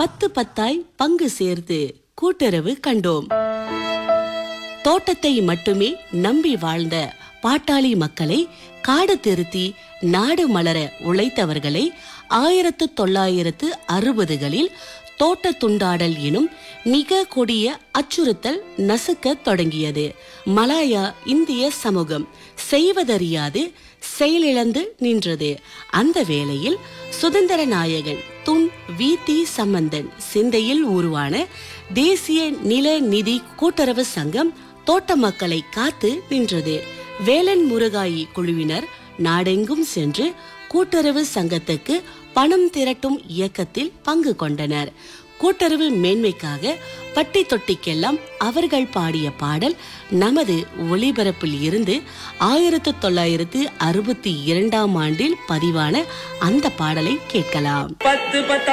பத்து பத்தாய் பங்கு சேர்த்து கூட்டுறவு கண்டோம் தோட்டத்தை மட்டுமே நம்பி வாழ்ந்த பாட்டாளி மக்களை காடு திருத்தி நாடு மலர உழைத்தவர்களை ஆயிரத்து தொள்ளாயிரத்து அறுபதுகளில் தோட்ட துண்டாடல் எனும் மிக கொடிய அச்சுறுத்தல் நசுக்க தொடங்கியது மலாயா இந்திய சமூகம் செய்வதறியாது செயலிழந்து நின்றது அந்த வேளையில் சுதந்திர நாயகன் துன் வி தி சம்பந்தன் சிந்தையில் உருவான தேசிய நில நிதி கூட்டுறவு சங்கம் தோட்ட மக்களை காத்து நின்றது வேலன் முருகாயி குழுவினர் நாடெங்கும் சென்று கூட்டுறவு சங்கத்துக்கு பணம் திரட்டும் இயக்கத்தில் பங்கு கொண்டனர் கூட்டுறவு மேன்மைக்காக பட்டி தொட்டிக்கெல்லாம் அவர்கள் பாடிய பாடல் நமது ஒளிபரப்பில் இருந்து ஆயிரத்து தொள்ளாயிரத்து அறுபத்தி இரண்டாம் ஆண்டில் பதிவான அந்த பாடலை கேட்கலாம் பத்து பத்து